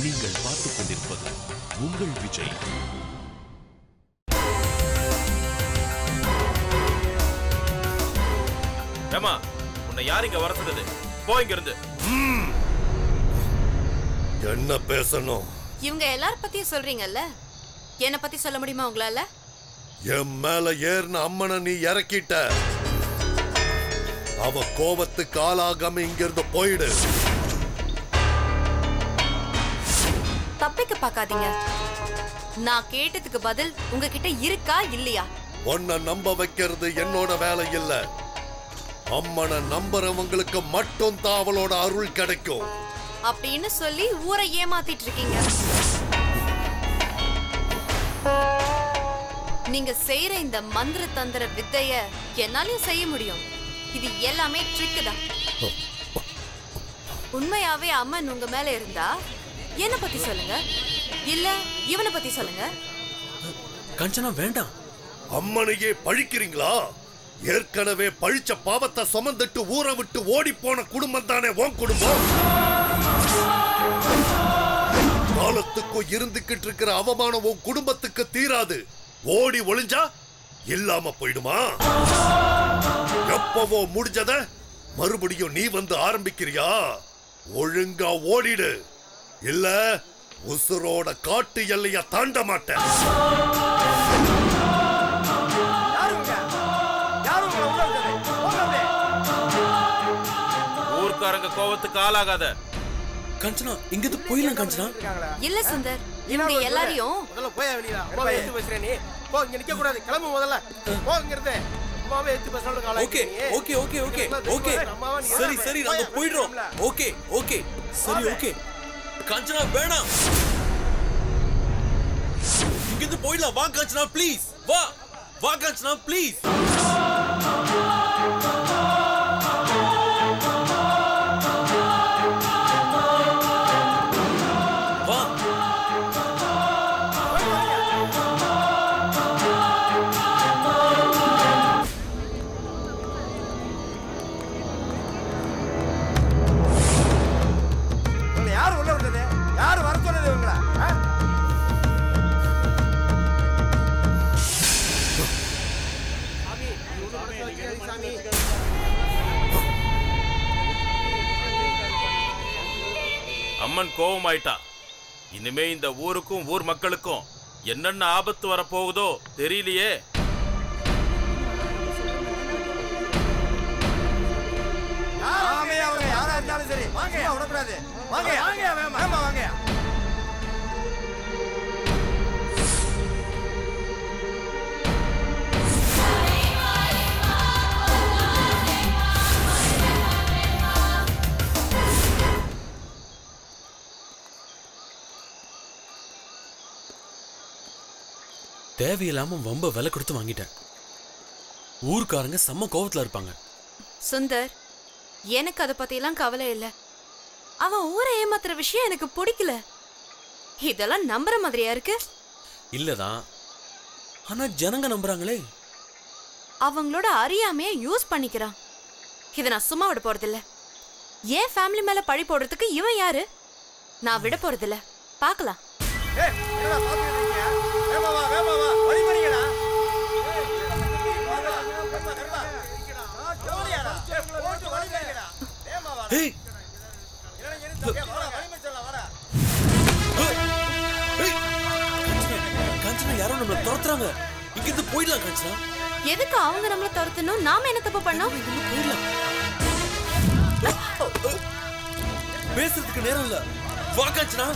நீங்கள் பார்த்துக் கொண்டிருப்பது உங்கள் விஜய் ஏமா உன்னை யார் இங்க வர சொன்னது போ இங்க இருந்து என்ன பேசணும் இவங்க எல்லார பத்தியும் சொல்றீங்கல்ல என்ன பத்தி சொல்ல முடியுமா உங்களால என் மேல ஏறின அம்மனை நீ இறக்கிட்ட அவ கோபத்துக்கு ஆளாகாம இங்கிருந்து போயிடு தப்பிக்க பார்க்காதீங்க நான் கேட்டதுக்கு பதில் உங்ககிட்ட இருக்கா இல்லையா உன்னை நம்ப வைக்கிறது என்னோட வேலை இல்ல அம்மனை நம்புறவங்களுக்கு மட்டும் தான் அவளோட அருள் கிடைக்கும் அப்படின்னு சொல்லி ஊரை ஏமாத்திட்டு இருக்கீங்க நீங்க செய்யற இந்த மந்திர தந்திர வித்தைய என்னாலயும் செய்ய முடியும் இது எல்லாமே ட்ரிக் தான் உண்மையாவே அம்மன் உங்க மேல இருந்தா என்ன பத்தி சொல்லுங்க இல்ல இவனை பத்தி சொல்லுங்க கஞ்சனா வேண்டாம் அம்மனையே பழிக்கிறீங்களா ஏற்கனவே பழிச்ச பாவத்தை சுமந்துட்டு ஊரை விட்டு ஓடி போன குடும்பம் தானே உன் குடும்பம் காலத்துக்கும் இருந்துகிட்டு இருக்கிற அவமானம் உன் குடும்பத்துக்கு தீராது ஓடி ஒளிஞ்சா இல்லாம போயிடுமா எப்பவோ முடிஞ்சத மறுபடியும் நீ வந்து ஆரம்பிக்கிறியா ஒழுங்கா ஓடிடு இல்ல உசுரோட காட்டு எல்லைய தாண்ட மாட்டேன் ஊர்க்காரங்க கோவத்துக்கு ஆளாகாத கஞ்சனா இங்கிருந்து போயிடலாம் கஞ்சனா இல்ல சுந்தர் இவங்க எல்லாரையும் முதல்ல போய் வெளியில அம்மாவை எடுத்து பேசுறேன் நீ போ இங்க நிக்க கூடாது கிளம்பு முதல்ல போ இங்க இருந்து அம்மாவை எடுத்து பேசுறதுக்கு ஆளா okay okay okay okay okay சரி சரி நாங்க போயிடுறோம் ஓகே ஓகே சரி ஓகே கஞ்சனா வேணாம் இங்கிருந்து போயிடலாம் வா கஞ்சனா ப்ளீஸ் வா வா கஞ்சனா ப்ளீஸ் வா உங்களை யார் உள்ள விட்டது யார் வர சொன்னது இவங்கள சாமி அம்மன் கோவமாயிட்டா இனிமே இந்த ஊருக்கும் ஊர் மக்களுக்கும் என்னென்ன ஆபத்து வரப்போகுதோ தெரியலையே யாமே அவங்க யாரா இருந்தாலும் சரி வாங்க விடக்கூடாது வாங்க வாங்க வேமா வாங்க தேவையில்லாம வம்ப விலை கொடுத்து வாங்கிட்டேன் ஊர்க்காரங்க செம்ம கோவத்துல இருப்பாங்க சுந்தர் எனக்கு அதை பத்தியெல்லாம் கவலை இல்ல அவன் ஊரை ஏமாத்துற விஷயம் எனக்கு பிடிக்கல இதெல்லாம் நம்புற மாதிரியா இருக்கு இல்லதான் ஆனா ஜனங்க நம்புறாங்களே அவங்களோட அறியாமைய யூஸ் பண்ணிக்கிறான் இதை நான் சும்மா விட போறதில்ல ஏன் ஃபேமிலி மேல பழி போடுறதுக்கு இவன் யாரு நான் விட போறதில்ல பார்க்கலாம் ஏய் என்னடா பாத்துட்டு இருக்கீங்க வேமா வா வேமா வா வழி பண்ணீங்கடா ஹேய் ஹேய்! காஞ்சனா, காஞ்சனா யாரோ நம்மள துரத்துறாங்க இங்கிருந்து போயிடலாம் காஞ்சனா எதுக்கு அவங்க நம்மள துரத்தணும் நாம என்ன தப்பு பண்ணோம் இங்கிருந்து போயிடலாம் பேசுறதுக்கு நேரம் இல்ல வா காஞ்சனா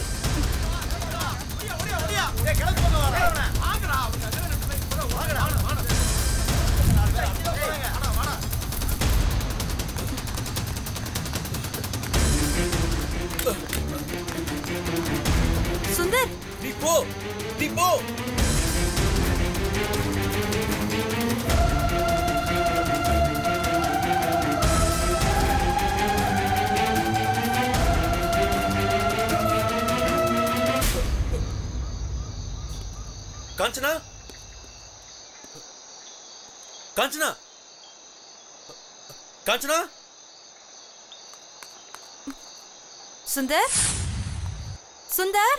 சுந்தர் நீ போ நீ போ காஞ்சனா காஞ்சனா காஞ்சனா சுந்தர் சுந்தர்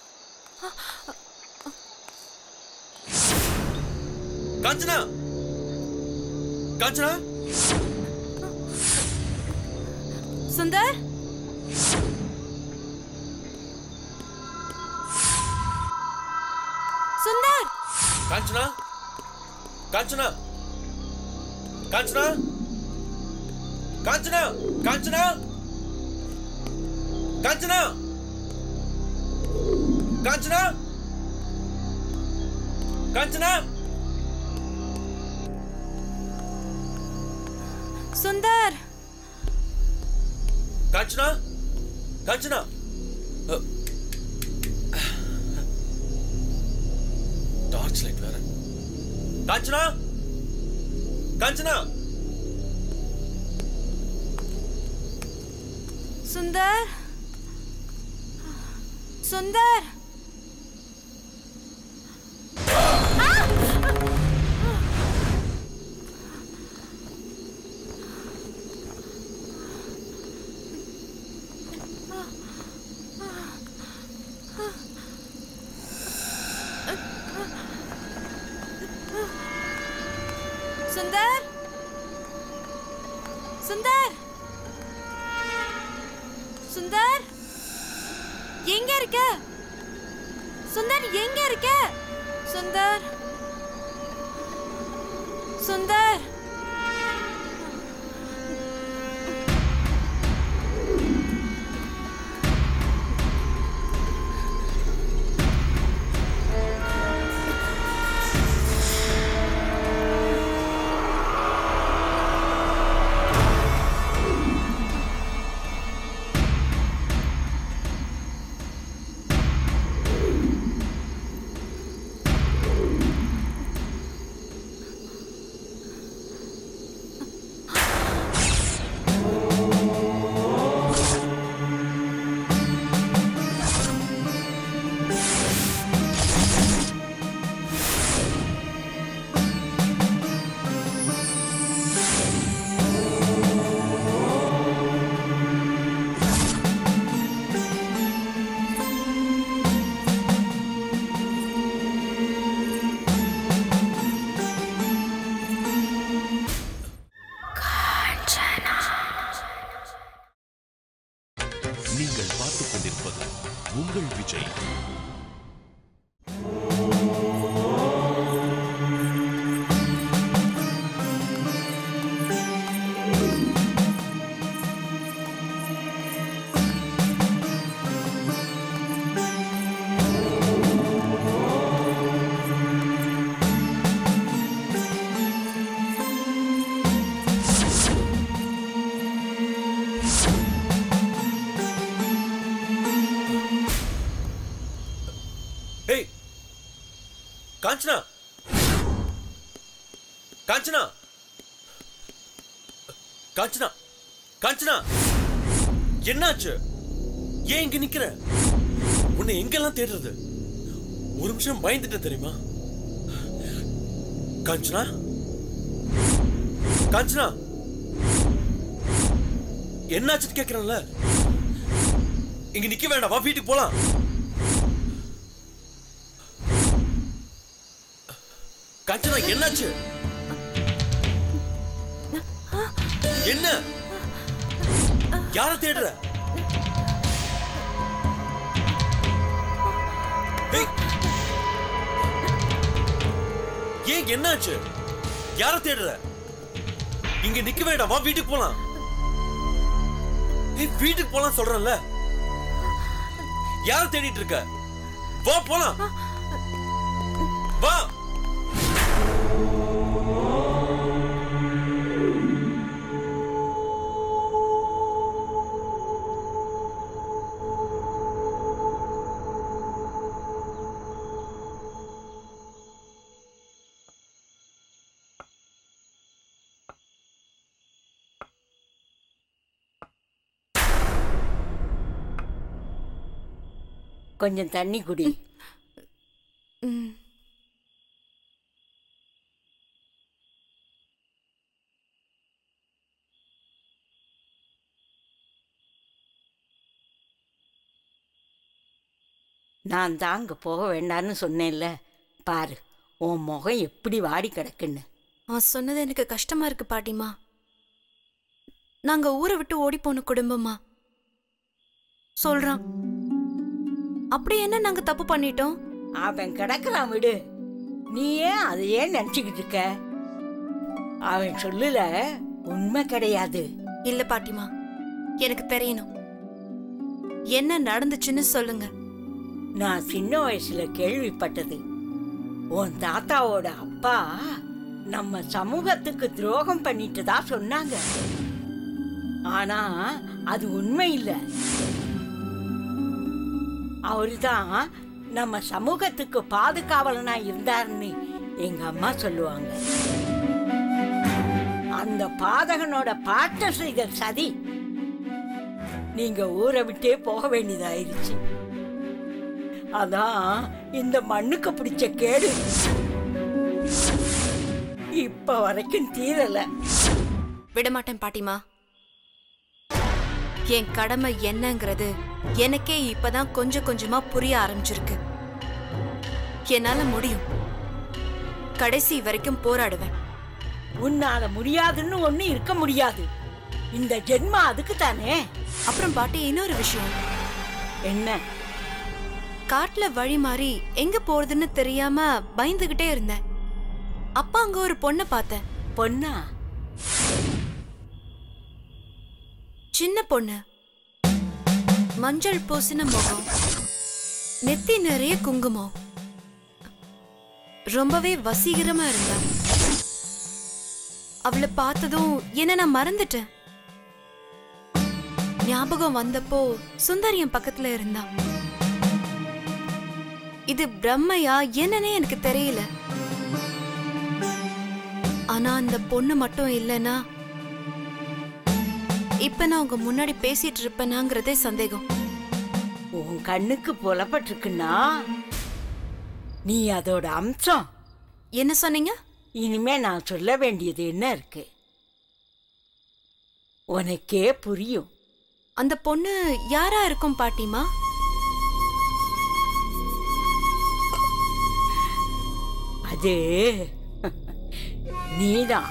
காஞ்சனா காஞ்சனா சுந்தர் சுந்தர் காஞ்சனா காஞ்சனா காஞ்சனா காஞ்சனா காஞ்சனா காஞ்சனா காஞ்சனா காஞ்சனா சுந்தர் காஞ்சனா காஞ்சனா டார்ச் லைட் வேற காஞ்சனா காஞ்சனா சுந்தர் சுந்தர் சுந்தர் சுந்தர் சுந்தர் எங்க இருக்க சுந்தர் எங்க இருக்க சுந்தர் சுந்தர் நீங்கள் பார்த்துக் கொண்டிருப்பது உங்கள் விஜய் ஏய் காஞ்சனா காஞ்சனா காஞ்சனா காஞ்சனா என்னாச்சு ஏன் இங்க நிக்கிற உன்னை எங்கெல்லாம் தேடுறது ஒரு நிமிஷம் பயந்துட்டேன் தெரியுமா காஞ்சனா காஞ்சனா என்னாச்சுன்னு கேக்குறேன்ல இங்க நிக்க வேண்டாம் வா வீட்டுக்கு போலாம் காஞ்சனா என்னாச்சு என்ன யார தேடுற ஏய். ஏன் என்னாச்சு யார தேடுற இங்க நிக்க வேண்டாம் வா வீட்டுக்கு போலாம் ஏய் வீட்டுக்கு போலாம் சொல்றேன்ல யார தேடிட்டு இருக்க வா போலாம் வா கொஞ்சம் தண்ணி குடி ம். நான் தான் அங்கே போக வேண்டான்னு சொன்னேன்ல பாரு உன் முகம் எப்படி வாடி கிடக்குன்னு அவன் சொன்னது எனக்கு கஷ்டமா இருக்கு பாட்டிமா நாங்க ஊரை விட்டு ஓடி போன குடும்பமா சொல்றான் அப்படி என்ன நாங்க தப்பு பண்ணிட்டோம் அவன் கிடக்குறான் விடு நீ ஏன் அதையே நினச்சிக்கிட்டு இருக்க அவன் சொல்லுல உண்மை கிடையாது இல்ல பாட்டிமா எனக்கு தெரியணும் என்ன நடந்துச்சுன்னு சொல்லுங்க நான் சின்ன வயசுல கேள்விப்பட்டது உன் தாத்தாவோட அப்பா நம்ம சமூகத்துக்கு துரோகம் பண்ணிட்டதா சொன்னாங்க ஆனா அது உண்மை இல்லை அவர்தான் நம்ம சமூகத்துக்கு பாதுகாவலனா இருந்தாருன்னு எங்க அம்மா சொல்லுவாங்க அந்த பாதகனோட பாட்ட செய்த சதி நீங்க ஊரை விட்டே போக வேண்டியதாயிருச்சு அதான் இந்த மண்ணுக்கு பிடிச்ச கேடு இப்ப வரைக்கும் தீரல விடமாட்டேன் பாட்டிமா என் கடமை என்னங்கிறது எனக்கே இப்பதான் கொஞ்சம் கொஞ்சமா புரிய ஆரம்பிச்சிருக்கு என்னால முடியும் கடைசி வரைக்கும் போராடுவேன் உன்னால முடியாதுன்னு ஒண்ணு இருக்க முடியாது இந்த ஜென்மா அதுக்கு தானே அப்புறம் பாட்டி இன்னொரு விஷயம் என்ன காட்டுல வழி மாறி எங்க போறதுன்னு தெரியாம பயந்துகிட்டே இருந்தேன் அப்பா அங்க ஒரு பொண்ணை பார்த்தேன் பொண்ணா சின்ன பொண்ணு மஞ்சள் பூசின முகம் நெத்தி நிறைய குங்குமம் ரொம்பவே வசீகரமா இருந்தா அவளை பார்த்ததும் என்ன நான் மறந்துட்டேன் ஞாபகம் வந்தப்போ சுந்தரி என் பக்கத்துல இருந்தா இது பிரம்மையா என்னன்னே எனக்கு தெரியல ஆனா அந்த பொண்ணு மட்டும் இல்லைன்னா இப்ப நான் உங்க முன்னாடி பேசிட்டு இருப்பேனாங்கிறதே சந்தேகம் உன் கண்ணுக்கு புலப்பட்டிருக்குன்னா நீ அதோட அம்சம் என்ன சொன்னீங்க இனிமே நான் சொல்ல வேண்டியது என்ன இருக்கு உனக்கே புரியும் அந்த பொண்ணு யாரா இருக்கும் பாட்டிமா அது நீதான்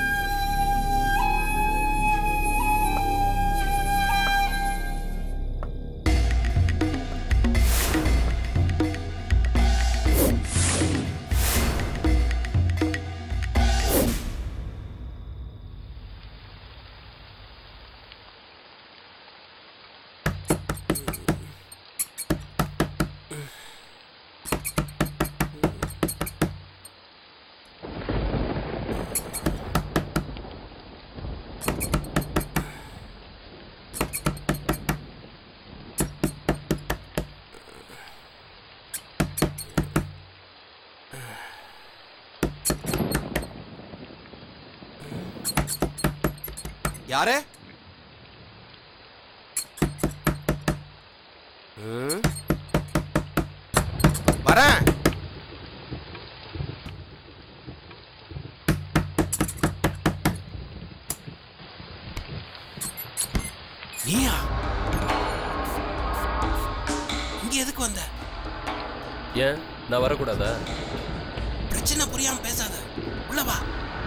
யாரு வரேன் நீயா இங்க எதுக்கு வந்த ஏன் நான் வரக்கூடாதா பிரச்சனை புரியாம பேசாத உள்ள வா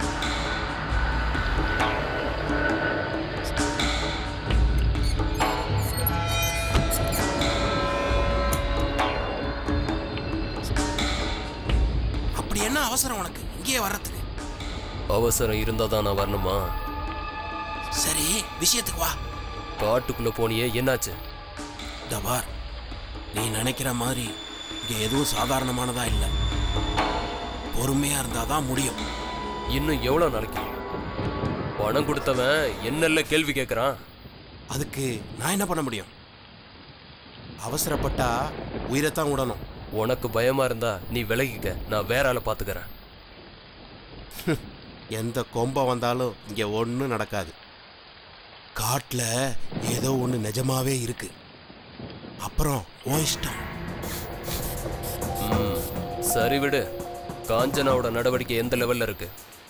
அப்படி என்ன அவசரம் உனக்கு இங்கேயே வர்றதுக்கு அவசரம் இருந்தா தான் நான் வரணுமா சரி விஷயத்துக்கு வா காட்டுக்குள்ள போனியே என்னாச்சு தபார் நீ நினைக்கிற மாதிரி இங்க எதுவும் சாதாரணமானதா இல்லை பொறுமையா இருந்தாதான் முடியும் இன்னும் எவ்வளவு நாளைக்கு பணம் கொடுத்தவன் என்னெல்ல கேள்வி கேட்கறான் அதுக்கு நான் என்ன பண்ண முடியும் அவசரப்பட்டா உயிரைத்தான் விடணும் உனக்கு பயமா இருந்தா நீ விலகிக்க நான் வேற ஆளை பாத்துக்கறேன் எந்த கொம்பம் வந்தாலும் இங்க ஒன்றும் நடக்காது காட்டில் ஏதோ ஒன்று நிஜமாவே இருக்கு அப்புறம் ஓ இஷ்டம் ம், சரி விடு காஞ்சனாவோட நடவடிக்கை எந்த லெவல்ல இருக்கு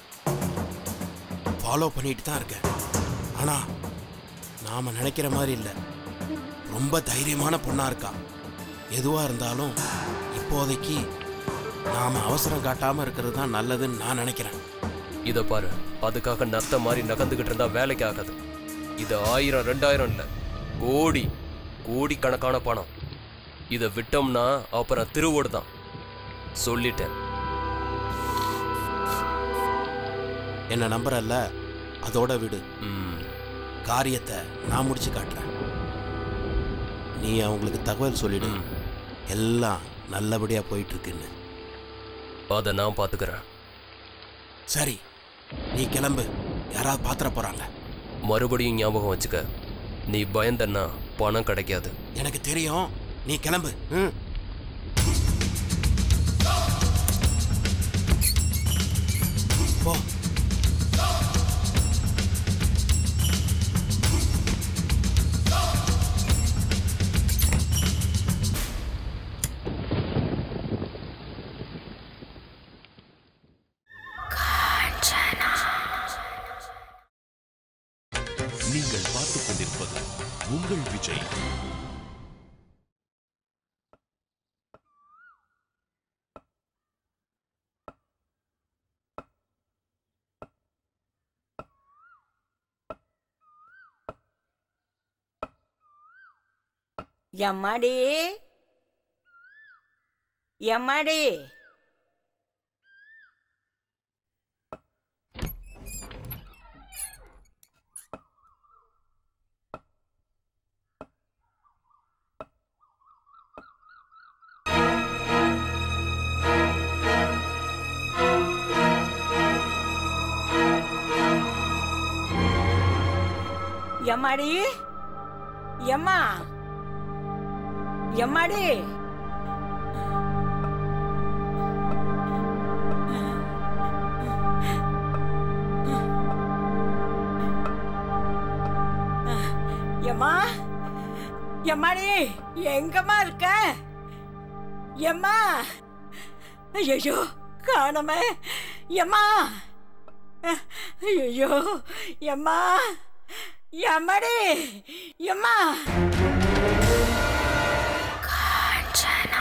ஃபாலோ பண்ணிட்டு தான் இருக்கேன் ஆனா நாம நினைக்கிற மாதிரி இல்லை ரொம்ப தைரியமான பொண்ணா இருக்கா எதுவாக இருந்தாலும் இப்போதைக்கு நாம் அவசரம் காட்டாமல் இருக்கிறது தான் நல்லதுன்னு நான் நினைக்கிறேன் இத பாரு அதுக்காக நத்த மாதிரி நகர்ந்துகிட்டு இருந்தா வேலைக்கு ஆகாது இது ஆயிரம் ரெண்டாயிரம் இல்ல கோடி கோடி கணக்கான பணம் இத விட்டோம்னா அப்புறம் திருவோடு தான் சொல்லிட்டேன் என்ன நம்புறல்ல அதோட விடு ம், காரியத்தை நான் முடிச்சு காட்டுறேன் நீ அவங்களுக்கு தகவல் சொல்லிடு ம். எல்லாம் நல்லபடியாக போயிட்டு இருக்குன்னு அத நான் பாத்துக்கிறேன் சரி நீ கிளம்பு யாராவது பாத்திர போறாங்க மறுபடியும் ஞாபகம் வச்சுக்க நீ பயந்தன்னா பணம் கிடைக்காது எனக்கு தெரியும் நீ கிளம்பு ம் போ நீங்கள் பார்த்துக் கொண்டிருப்பது உங்கள் விஜய் எம்மாடி எம்மாடி எம்மாடி எம்மா எம்மாடி எம்மா எம்மாடி எங்கம்மா இருக்க எம்மா ஐயோ காணமே எம்மா ஐயோ எம்மா எம்மாடி எம்மா காஞ்சனா